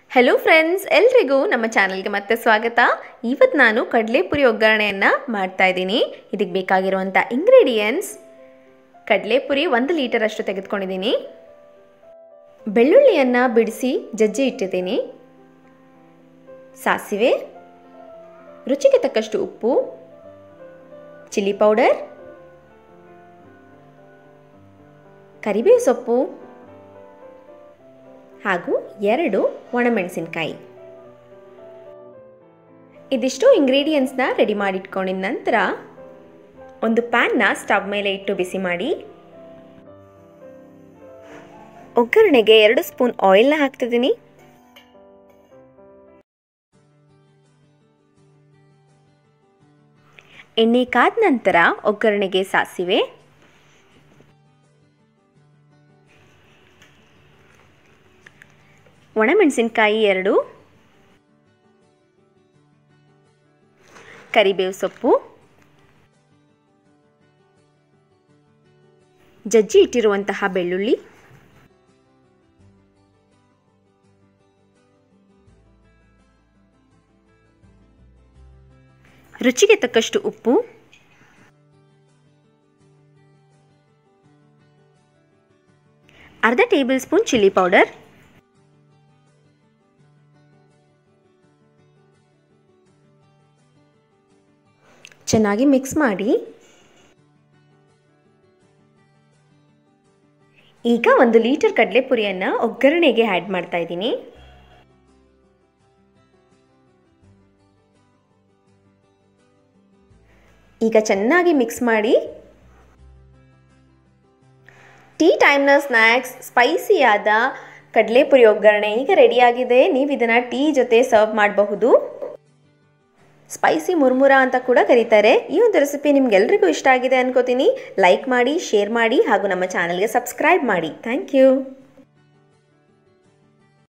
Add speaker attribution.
Speaker 1: hello friends ಎಲ್ರಿಗೂ ನಮ್ಮ ಚಾನಲ್ಗೆ ಮತ್ತೆ ಸ್ವಾಗತ ಇವತ್ತು ನಾನು ಕಡಲೆಪುರಿ ಒಗ್ಗರಣೆಯನ್ನು ಮಾಡ್ತಾ ಇದ್ದೀನಿ ಇದಕ್ಕೆ ಬೇಕಾಗಿರುವಂಥ ಇಂಗ್ರೀಡಿಯೆಂಟ್ಸ್ ಕಡಲೆಪುರಿ ಒಂದು ಲೀಟರ್ ಅಷ್ಟು ತೆಗೆದುಕೊಂಡಿದ್ದೀನಿ ಬೆಳ್ಳುಳ್ಳಿಯನ್ನು ಬಿಡಿಸಿ ಜಜ್ಜಿ ಇಟ್ಟಿದ್ದೀನಿ ಸಾಸಿವೆ ರುಚಿಗೆ ತಕ್ಕಷ್ಟು ಉಪ್ಪು ಚಿಲ್ಲಿ ಪೌಡರ್ ಕರಿಬೇವು ಸೊಪ್ಪು ಹಾಗೂ ಎರಡು ಒಣಮೆಣಸಿನಕಾಯಿ ಇದಿಷ್ಟು ಇಂಗ್ರೀಡಿಯೆಂಟ್ಸ್ನ ರೆಡಿ ಮಾಡಿಟ್ಕೊಂಡಿದ ನಂತರ ಒಂದು ಪ್ಯಾನ್ನ ಸ್ಟವ್ ಮೇಲೆ ಇಟ್ಟು ಬಿಸಿ ಮಾಡಿ ಒಗ್ಗರಣೆಗೆ ಎರಡು ಸ್ಪೂನ್ ಆಯಿಲ್ನ ಹಾಕ್ತಿದ್ದೀನಿ ಎಣ್ಣೆ ಕಾದ ನಂತರ ಒಗ್ಗರಣೆಗೆ ಸಾಸಿವೆ ಒಣಮೆಣಸಿನಕಾಯಿ ಎರಡು ಕರಿಬೇವು ಸೊಪ್ಪು ಜಜ್ಜಿ ಇಟ್ಟಿರುವಂತಹ ಬೆಳ್ಳುಳ್ಳಿ ರುಚಿಗೆ ತಕ್ಕಷ್ಟು ಉಪ್ಪು ಅರ್ಧ ಟೇಬಲ್ ಸ್ಪೂನ್ ಚಿಲ್ಲಿ ಪೌಡರ್ ಚೆನ್ನಾಗಿ ಮಿಕ್ಸ್ ಮಾಡಿ ಈಗ ಒಂದು ಲೀಟರ್ ಕಡಲೆಪುರಿಯನ್ನು ಒಗ್ಗರಣೆಗೆ ಆ್ಯಡ್ ಮಾಡ್ತಾ ಇದ್ದೀನಿ ಈಗ ಚೆನ್ನಾಗಿ ಮಿಕ್ಸ್ ಮಾಡಿ ಟೀ ಟೈಮ್ನ ಸ್ನ್ಯಾಕ್ಸ್ ಸ್ಪೈಸಿಯಾದ ಕಡಲೆಪುರಿ ಒಗ್ಗರಣೆ ಈಗ ರೆಡಿಯಾಗಿದೆ ನೀವು ಇದನ್ನು ಟೀ ಜೊತೆ ಸರ್ವ್ ಮಾಡಬಹುದು ಸ್ಪೈಸಿ ಮುರ್ಮುರ ಅಂತ ಕೂಡ ಕರೀತಾರೆ ಈ ಒಂದು ರೆಸಿಪಿ ನಿಮ್ಗೆಲ್ರಿಗೂ ಇಷ್ಟ ಆಗಿದೆ ಅನ್ಕೋತೀನಿ ಲೈಕ್ ಮಾಡಿ ಶೇರ್ ಮಾಡಿ ಹಾಗೂ ನಮ್ಮ ಚಾನಲ್ಗೆ ಸಬ್ಸ್ಕ್ರೈಬ್ ಮಾಡಿ ಥ್ಯಾಂಕ್ ಯು